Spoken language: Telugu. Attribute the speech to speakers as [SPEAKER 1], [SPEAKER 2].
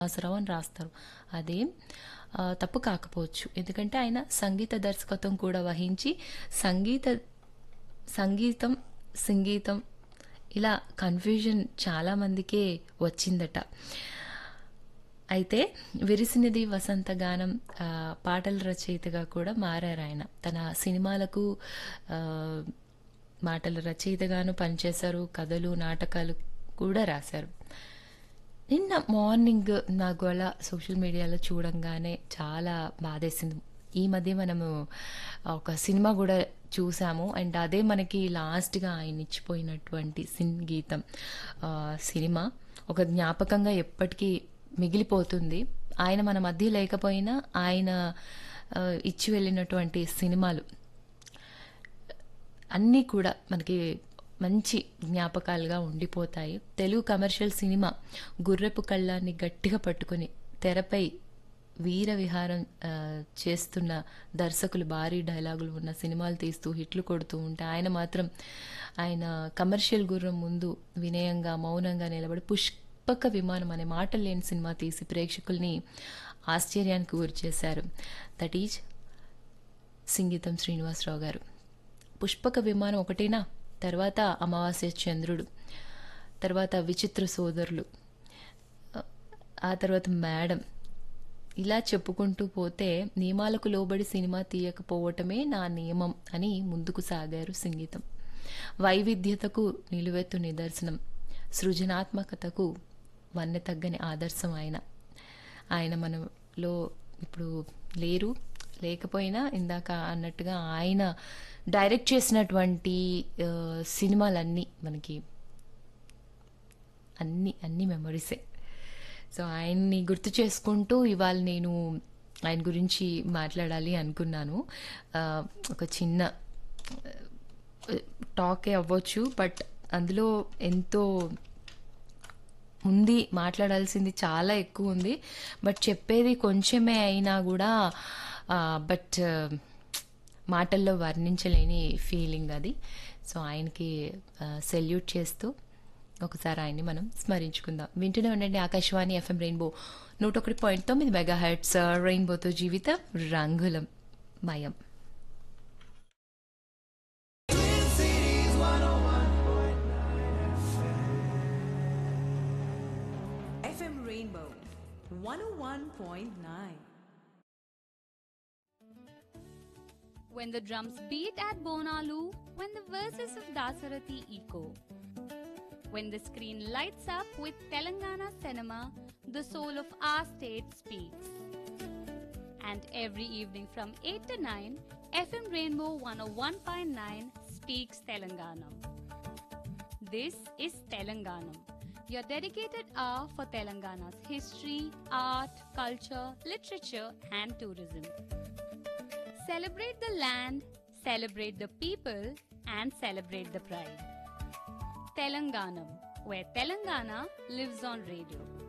[SPEAKER 1] శ్రీనివాసరావు అని రాస్తారు అదేం ఆ, తప్పు కాకపోవచ్చు ఎందుకంటే ఆయన సంగీత దర్శకత్వం కూడా వహించి సంగీత సంగీతం సంగీతం ఇలా కన్ఫ్యూజన్ చాలామందికే వచ్చిందట అయితే విరిసినది వసంత గానం ఆ, పాటల రచయితగా కూడా మారారు ఆయన తన సినిమాలకు ఆ, మాటల రచయితగాను పనిచేశారు కథలు నాటకాలు కూడా రాశారు నిన్న మార్నింగ్ నాకు అలా సోషల్ మీడియాలో చూడంగానే చాలా బాధేసింది ఈ మధ్య మనము ఒక సినిమా కూడా చూసాము అండ్ అదే మనకి లాస్ట్గా ఆయన ఇచ్చిపోయినటువంటి సంగీతం ఆ, సినిమా ఒక జ్ఞాపకంగా ఎప్పటికీ మిగిలిపోతుంది ఆయన మన మధ్య లేకపోయినా ఆయన ఆ, ఇచ్చి వెళ్ళినటువంటి సినిమాలు అన్నీ కూడా మనకి మంచి జ్ఞాపకాలుగా ఉండిపోతాయి తెలుగు కమర్షియల్ సినిమా గుర్రపు కళ్ళాన్ని గట్టిగా పట్టుకొని తెరపై వీర విహారం ఆ, చేస్తున్న దర్శకులు భారీ డైలాగులు ఉన్న సినిమాలు తీస్తూ హిట్లు కొడుతూ ఉంటే ఆయన మాత్రం ఆయన కమర్షియల్ గుర్రం ముందు వినయంగా మౌనంగా నిలబడి పుష్పక విమానం అనే మాటలు లేని సినిమా తీసి ప్రేక్షకుల్ని ఆశ్చర్యానికి గురి చేశారు దట్ ఈజ్ సింగీతం శ్రీనివాసరావు గారు పుష్పక విమానం ఒకటేనా తర్వాత అమావాస్య చంద్రుడు తర్వాత విచిత్ర సోదరులు ఆ తర్వాత మేడం ఇలా చెప్పుకుంటూ పోతే నియమాలకు లోబడి సినిమా తీయకపోవటమే నా నియమం అని ముందుకు సాగారు సంగీతం వైవిధ్యతకు నిలువెత్తు నిదర్శనం సృజనాత్మకతకు వన్నె తగ్గని ఆదర్శం ఆయన ఆయన మనలో ఇప్పుడు లేరు లేకపోయినా ఇందాక అన్నట్టుగా ఆయన డైరెక్ట్ చేసినటువంటి ఆ, సినిమాలన్నీ మనకి అన్ని అన్ని మెమరీసే సో ఆయన్ని గుర్తు చేసుకుంటూ ఇవాళ నేను ఆయన గురించి మాట్లాడాలి అనుకున్నాను ఆ, ఒక చిన్న టాకే అవ్వచ్చు బట్ అందులో ఎంతో ఉంది మాట్లాడాల్సింది చాలా ఎక్కువ ఉంది బట్ చెప్పేది కొంచెమే అయినా కూడా బట్ మాటల్లో వర్ణించలేని ఫీలింగ్ అది సో ఆయనకి సెల్యూట్ చేస్తూ ఒకసారి ఆయన్ని మనం స్మరించుకుందాం వింటూనే ఉండండి ఆకాశవాణి ఎఫ్ఎం రెయిన్బో నూట ఒకటి పాయింట్ తొమ్మిది మెగా హెడ్స్ రెయిన్బోతో జీవితం రంగులం మయం
[SPEAKER 2] FM Rainbow 101.9.
[SPEAKER 3] When the drums beat at Bonalu, when the verses of Dasarathi echo, when the screen lights up with Telangana cinema, the soul of our state speaks. And every evening from 8 to 9, FM Rainbow 101.9 speaks Telanganam. This is Telanganam, your dedicated hour for Telangana's history, art, culture, literature, and tourism. Celebrate the land, celebrate the people, and celebrate the pride. Telanganam, where Telangana lives on radio.